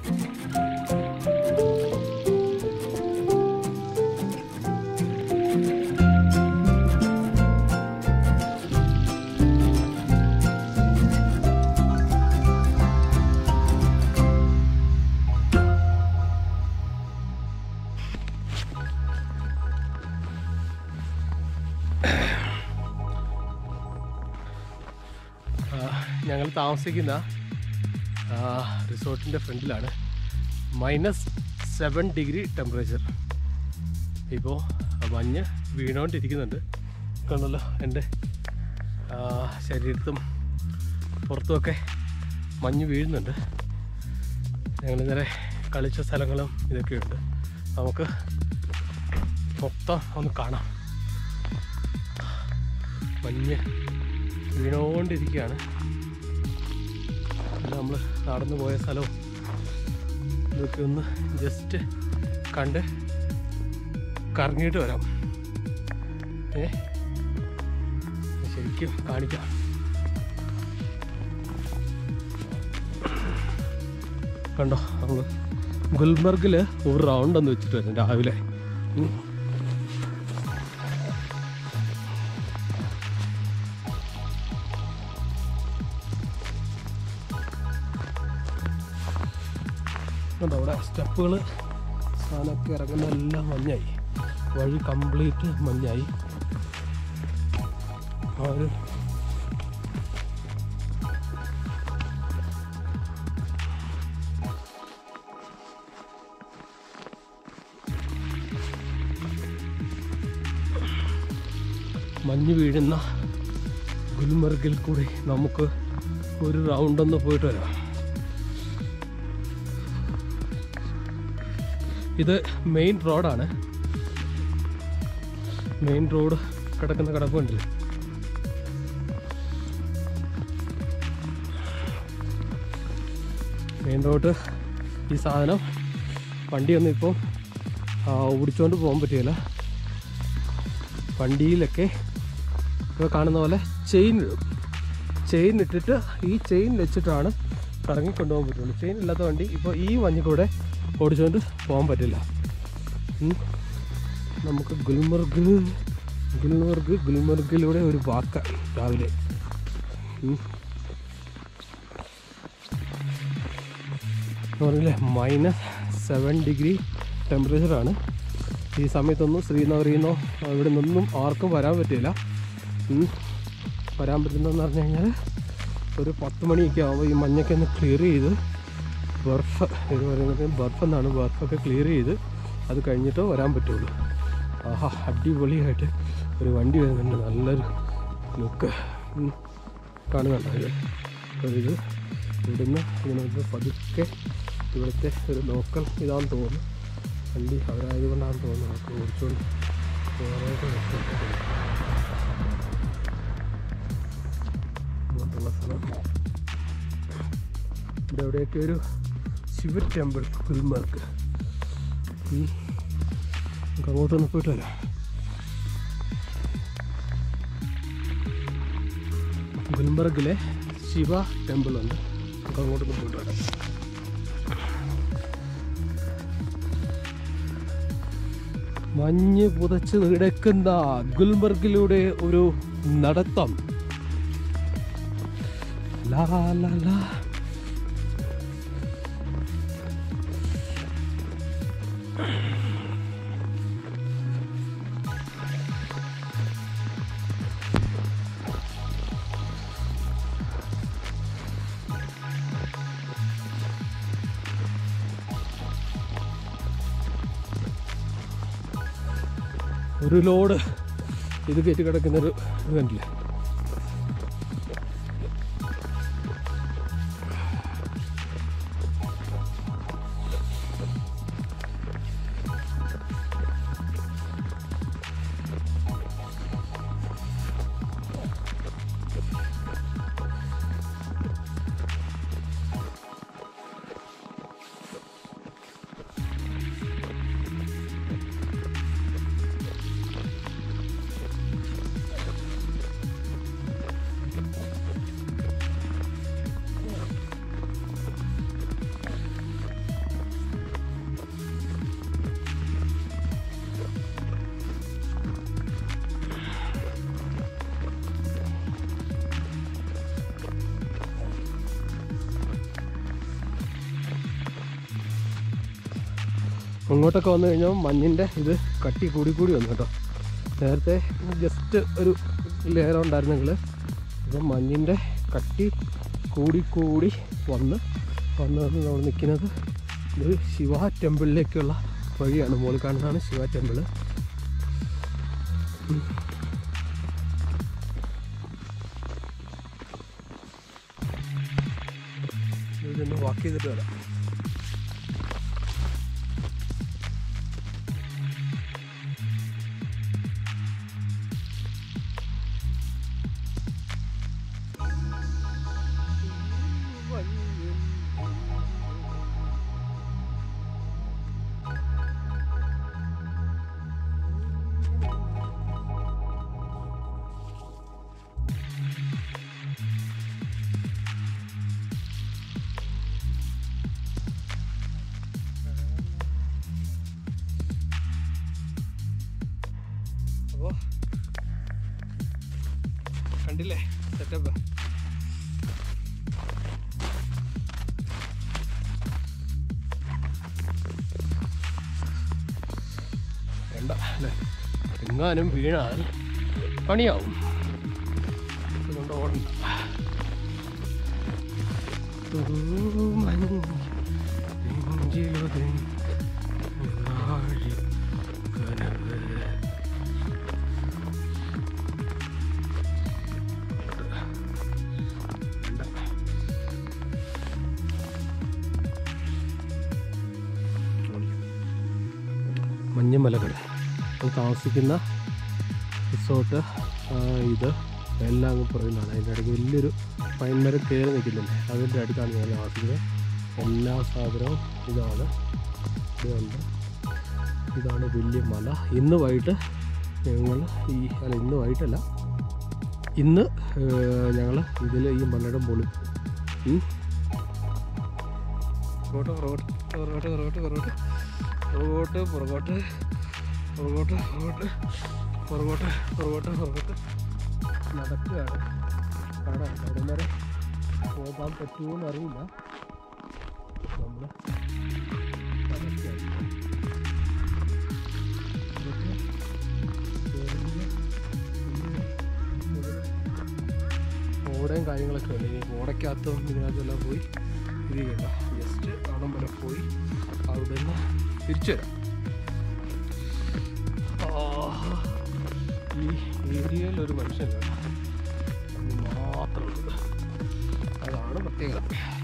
ഞങ്ങൾ താമസിക്കുന്ന റിസോർട്ടിൻ്റെ ഫ്രണ്ടിലാണ് മൈനസ് സെവൻ ഡിഗ്രി ടെമ്പറേച്ചർ ഇപ്പോൾ മഞ്ഞ് വീണുകൊണ്ടിരിക്കുന്നുണ്ട് കണ്ടല്ലോ എൻ്റെ ആ, ശരീരത്തും പുറത്തുമൊക്കെ മഞ്ഞ് വീഴുന്നുണ്ട് ഞങ്ങളിന്നലെ കളിച്ച സ്ഥലങ്ങളും ഇതൊക്കെയുണ്ട് നമുക്ക് മൊത്തം ഒന്ന് കാണാം മഞ്ഞ് വീണുകൊണ്ടിരിക്കുകയാണ് നമ്മൾ നടന്നു പോയ സ്ഥലവും ഇതൊക്കെ ഒന്ന് ജസ്റ്റ് കണ്ട് കറങ്ങിയിട്ട് വരാം ഏ ശരിക്കും കാണിക്കാം കണ്ടോ നമ്മൾ ഗുൽമർഗിൽ ഒരു റൗണ്ട് ഒന്ന് വെച്ചിട്ട് വരും രാവിലെ ഉം. കണ്ടോ അവിടെ സ്റ്റെപ്പുകൾ സാധനമൊക്കെ ഇറങ്ങുന്ന എല്ലാം മഞ്ഞായി വഴി കംപ്ലീറ്റ് മഞ്ഞായി ആ ഒരു മഞ്ഞ് വീഴുന്ന ഗുൽമർഗിൽ കൂടി നമുക്ക് ഒരു റൗണ്ട് ഒന്ന് പോയിട്ട് വരാം ഇത് മെയിൻ റോഡാണ് മെയിൻ റോഡ് കിടക്കുന്ന കിടപ്പുണ്ടല്ലേ മെയിൻ റോഡ് ഈ സാധനം വണ്ടിയൊന്നും ഇപ്പോൾ ഓടിച്ചുകൊണ്ട് പോകാൻ പറ്റില്ല വണ്ടിയിലൊക്കെ ഇപ്പോൾ കാണുന്ന പോലെ ചെയിൻ ഇടും ചെയിൻ ഇട്ടിട്ട് ഈ ചെയിൻ വെച്ചിട്ടാണ് കറങ്ങി കൊണ്ടുപോകാൻ പറ്റുള്ളൂ ചെയിൻ ഇല്ലാത്ത വണ്ടി ഇപ്പോൾ ഈ മഞ്ഞ് കൂടെ ഓടിച്ചുകൊണ്ട് പോകാൻ പറ്റില്ല ഉം. നമുക്ക് ഗുൽമർഗ് ഗുൽമർഗ് ഗുൽമർഗിലൂടെ ഒരു വാക്ക രാവിലെ ഉം. എന്ന് പറഞ്ഞില്ലേ മൈനസ് സെവൻ ഡിഗ്രി ടെമ്പറേച്ചറാണ് ഈ സമയത്തൊന്നും ശ്രീനഗറിൽ നിന്നോ ഇവിടെ നിന്നൊന്നും ആർക്കും വരാൻ പറ്റില്ല ഉം. വരാൻ പറ്റുന്നതെന്ന് പറഞ്ഞു കഴിഞ്ഞാൽ ഒരു പത്ത് മണിയൊക്കെ ആകുമ്പോൾ ഈ മഞ്ഞൊക്കെ ഒന്ന് ക്ലിയർ ചെയ്ത് ബർഫ് ഇത് പറയുന്നത് ബർഫ് എന്നാണ് ബർഫൊക്കെ ക്ലിയർ ചെയ്ത് അത് കഴിഞ്ഞിട്ട് വരാൻ പറ്റുള്ളൂ ആഹാ അടിപൊളിയായിട്ട് ഒരു വണ്ടി വരുന്നുണ്ട് നല്ലൊരു ലുക്ക് കാണുന്നുണ്ടോ ഇത് അപ്പോൾ ഇത് ഇവിടുന്ന് ഇതിനകത്ത് പതുക്കെ ഇവിടുത്തെ ഒരു ലോക്കൽ ഇതാണെന്ന് തോന്നുന്നു വണ്ടി അവരായതുകൊണ്ടാണെന്ന് തോന്നുന്നു നമുക്ക് ഓടിച്ചുകൊണ്ട് പോകാനായിട്ട് പറ്റുന്നത്. ഇങ്ങോട്ടുള്ള സ്ഥലം ഇവിടെ എവിടെയൊക്കെ ഒരു ശിവ ടെമ്പിൾ ഗുൽമർഗ് ഉം. നമുക്ക് അങ്ങോട്ടൊന്ന് പോയിട്ട് വരാം ഗുൽമർഗിലെ ശിവ ടെമ്പിൾ ഉണ്ട് നമുക്ക് അങ്ങോട്ടൊന്ന് പോയിട്ട് വരാം മഞ്ഞ് പുതച്ച് കിടക്കുന്ന ഗുൽമർഗിലൂടെ ഒരു നടത്തം ലാ ലാ ലാ ഒരു ലോഡ് ഇത് കയറ്റി കിടക്കുന്നൊരു ഇതുണ്ടല്ലേ അങ്ങോട്ടൊക്കെ വന്നു കഴിഞ്ഞാൽ മഞ്ഞിൻ്റെ ഇത് കട്ടി കൂടി കൂടി വന്നു കേട്ടോ നേരത്തെ ജസ്റ്റ് ഒരു ലെയർ ഉണ്ടായിരുന്നെങ്കിൽ ഇപ്പം മഞ്ഞിൻ്റെ കട്ടി കൂടി കൂടി വന്ന് വന്ന് വന്ന് നമ്മൾ നിൽക്കുന്നത് ഇത് ശിവ ടെമ്പിളിലേക്കുള്ള വഴിയാണ് മുകളിൽ കാണുന്നതാണ് ശിവ ടെമ്പിള് ഇതൊന്ന് വാക്ക് ചെയ്തിട്ട് വരാം അപ്പോൾ കണ്ടില്ലേ സെറ്റപ്പ് വേണ്ട അല്ലേ എങ്ങാനും വീണാൽ പണിയാവും അതുകൊണ്ട് ഓടണ്ട തൂമഞ്ഞ് നെഞ്ചിലൊതുങ്ങി ആഴിക്കനവ് വേണ്ട. മഞ്ഞമലകൾ നമ്മൾ താമസിക്കുന്ന റിസോർട്ട് ആ, ഇത് എല്ലാം അങ്ങ് പുറകിലാണ് അതിൻ്റെ ഇടയ്ക്ക് വലിയൊരു പൈൻമരം കയറി നിൽക്കുന്നില്ലേ അതിൻ്റെ അടുത്താണ് ഞാൻ താമസിക്കുന്നത് എല്ലാ സാധനവും ഇതാണ് ഇതുണ്ട് ഇതാണ് വലിയ മല ഇന്ന് വൈകിട്ട് ഞങ്ങൾ ഈ അല്ല ഇന്ന് വൈകിട്ടല്ല ഇന്ന് ഞങ്ങൾ ഇതിൽ ഈ മലയുടെ മുകളിൽ ഉം. പുറകോട്ട് പുറകോട്ട് പുറകോട്ട് പുറകോട്ട് പുറകോട്ട് പുറകോട്ട് പുറകോട്ട് പുറകോട്ട് പുറകോട്ട് പുറകോട്ട് പുറകോട്ട് നടക്കുകയാണ് കാണാം അവിടെ വരെ പോകാൻ പറ്റുമോ എന്നറിയില്ല നമ്മൾ നടക്കുകയാണ് ഇതൊക്കെ ചെറിയ കുഞ്ഞ് ഓടയും കാര്യങ്ങളൊക്കെ ഉണ്ട് ഇനി ഓടയ്ക്കകത്തും ഇതിനകത്തെല്ലാം പോയി ഇത് ചെയ്യണ്ട ജസ്റ്റ് അവിടം വരെ പോയി അവിടെ നിന്ന് തിരിച്ചു വരാം ആഹാ. ഈ ഏരിയയിൽ ഒരു മനുഷ്യനില്ല മാത്രമുള്ളത് അതാണ് പ്രത്യേകത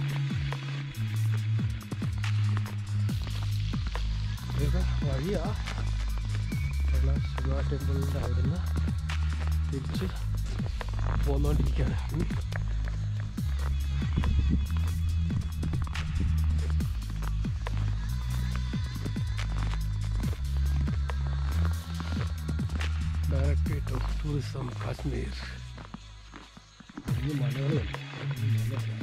ഇതൊക്കെ വഴിയാ ഉള്ള ശിവ ടെമ്പിളിൻ്റെ അവിടുന്ന് തിരിച്ച് പോന്നുകൊണ്ടിരിക്കുകയാണ് ഉം. ഡയറക്ടറേറ്റ് ഓഫ് ടൂറിസം കാശ്മീർ വലിയ മലകളുണ്ട് വലിയ മലകളാണ്.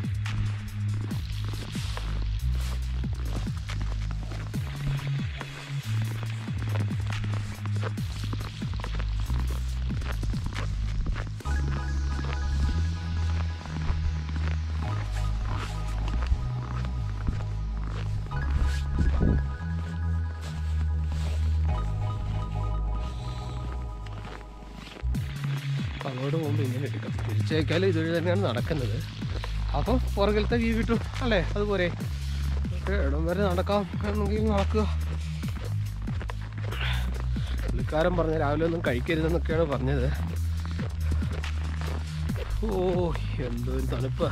അപ്പം അങ്ങോട്ട് പോകുമ്പോൾ ഇങ്ങനെ എടുക്കാം തിരിച്ചേക്കാലും ഇതുവഴി തന്നെയാണ് നടക്കുന്നത് അപ്പം പുറകിലത്തെ വ്യൂ കിട്ടും അല്ലേ അതുപോലെ പക്ഷേ ഇടം വരെ നടക്കാം എന്നെങ്കിൽ നടക്കുക പുള്ളിക്കാരൻ പറഞ്ഞ രാവിലെ ഒന്നും കഴിക്കരുതെന്നൊക്കെയാണ് പറഞ്ഞത് ഓ എന്തോ ഒരു തണുപ്പാ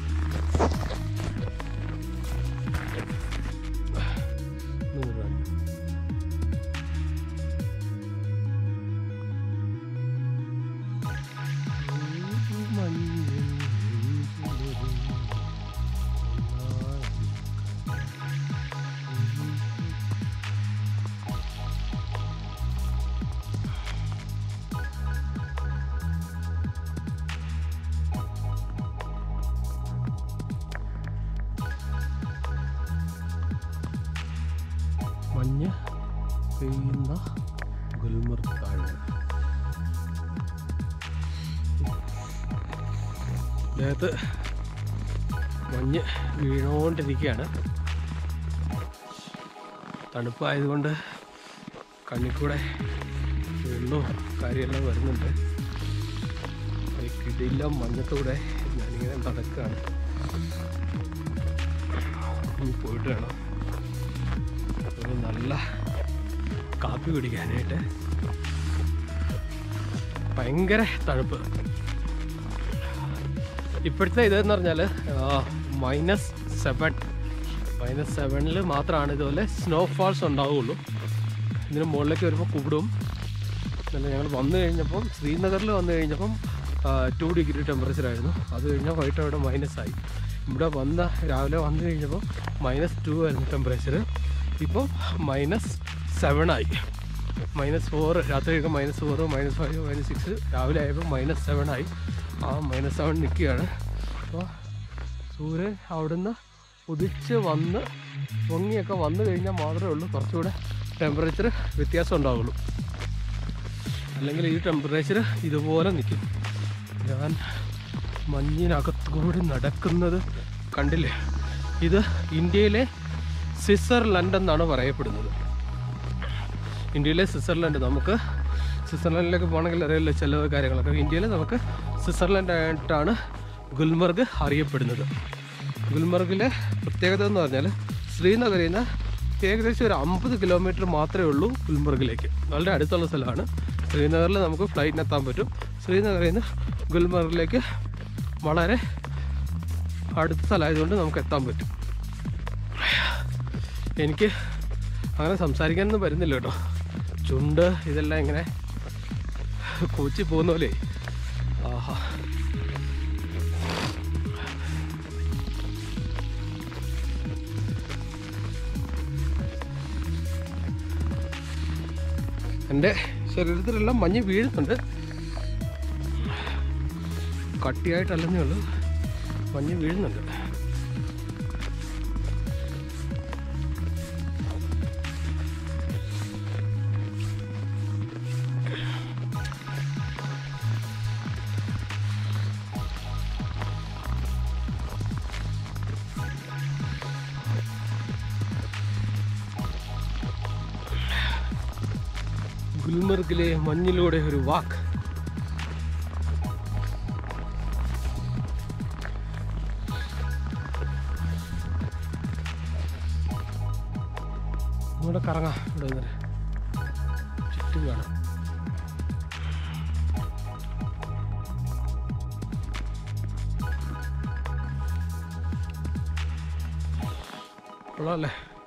നൂറ് രൂപ മഞ്ഞ് പെയ്യുന്ന ഗുൽമർഗ് താഴ്വര ദേഹത്ത് മഞ്ഞ് വീണുകൊണ്ടിരിക്കുകയാണ് തണുപ്പായതുകൊണ്ട് കണ്ണിൽ കൂടെ വെള്ളവും കാര്യമെല്ലാം വരുന്നുണ്ട് ഈ കിടില മഞ്ഞത്തൂടെ ഞാനിങ്ങനെ നടക്കുകയാണ് ഇനി പോയിട്ട് വേണം ഒരു നല്ല കാപ്പി കുടിക്കാനായിട്ട് ഭയങ്കര തണുപ്പ് ഇപ്പോഴത്തെ ഇതെന്ന് പറഞ്ഞാൽ മൈനസ് സെവൻ മൈനസ് സെവനിൽ മാത്രമാണ് ഇതുപോലെ സ്നോഫാൾസ് ഉണ്ടാവുകയുള്ളൂ ഇതിന് മുകളിലേക്ക് വരുമ്പോൾ കൂടും അല്ല ഞങ്ങൾ വന്നു കഴിഞ്ഞപ്പം ശ്രീനഗറിൽ വന്നു കഴിഞ്ഞപ്പം ടു ഡിഗ്രി ടെമ്പറേച്ചർ ആയിരുന്നു അത് കഴിഞ്ഞാൽ വൈകിട്ട് അവിടെ മൈനസ് ആയി ഇവിടെ വന്ന രാവിലെ വന്നു കഴിഞ്ഞപ്പോൾ മൈനസ് ടു ആയിരുന്നു ടെമ്പറേച്ചർ ഇപ്പോൾ മൈനസ് സെവൻ ആയി മൈനസ് ഫോർ രാത്രിയൊക്കെ minus four minus five minus six രാവിലെ ആയപ്പോൾ മൈനസ് സെവൻ ആയി ആ മൈനസ് സെവൻ നിൽക്കുകയാണ് അപ്പോൾ സൂര്യൻ അവിടുന്ന് ഉദിച്ച് വന്ന് പൊങ്ങിയൊക്കെ വന്നു കഴിഞ്ഞാൽ മാത്രമേ ഉള്ളൂ കുറച്ചുകൂടെ ടെമ്പറേച്ചർ വ്യത്യാസം ഉണ്ടാവുള്ളൂ അല്ലെങ്കിൽ ഈ ടെമ്പറേച്ചർ ഇതുപോലെ നിൽക്കും ഞാൻ മഞ്ഞിനകത്തുകൂടി നടക്കുന്നത് കണ്ടില്ലേ ഇത് ഇന്ത്യയിലെ സ്വിറ്റ്സർലൻഡ് എന്നാണ് പറയപ്പെടുന്നത് ഇന്ത്യയിലെ സ്വിറ്റ്സർലൻഡ് നമുക്ക് സ്വിറ്റ്സർലൻഡിലേക്ക് പോകണമെങ്കിൽ അറിയില്ല ചില കാര്യങ്ങളൊക്കെ ഇന്ത്യയിൽ നമുക്ക് സ്വിറ്റ്സർലൻഡ് ആയിട്ടാണ് ഗുൽമർഗ് അറിയപ്പെടുന്നത് ഗുൽമർഗിലെ പ്രത്യേകത എന്ന് പറഞ്ഞാൽ ശ്രീനഗറിൽ നിന്ന് ഏകദേശം ഒരു അമ്പത് കിലോമീറ്റർ മാത്രമേ ഉള്ളൂ ഗുൽമർഗിലേക്ക് വളരെ അടുത്തുള്ള സ്ഥലമാണ് ശ്രീനഗറിൽ നമുക്ക് ഫ്ലൈറ്റിന് എത്താൻ പറ്റും ശ്രീനഗറിൽ നിന്ന് ഗുൽമർഗിലേക്ക് വളരെ അടുത്ത സ്ഥലമായതുകൊണ്ട് നമുക്ക് എത്താൻ പറ്റും എനിക്ക് അങ്ങനെ സംസാരിക്കാനൊന്നും വരുന്നില്ല കേട്ടോ ചുണ്ട് ഇതെല്ലാം ഇങ്ങനെ കൂച്ചി പോകുന്ന പോലെ ആഹാ എൻ്റെ ശരീരത്തിലെല്ലാം മഞ്ഞ് വീഴുന്നുണ്ട് കട്ടിയായിട്ടല്ലെന്നേ ഉള്ളൂ മഞ്ഞ് വീഴുന്നുണ്ട് ഗുൽമർഗിലെ മഞ്ഞിലൂടെ ഒരു വാക്ക് ഇവിടെ കറങ്ങാം ഇവിടെ നിന്നിട്ട് ചുറ്റും കാണാം കൊള്ളാമല്ലേ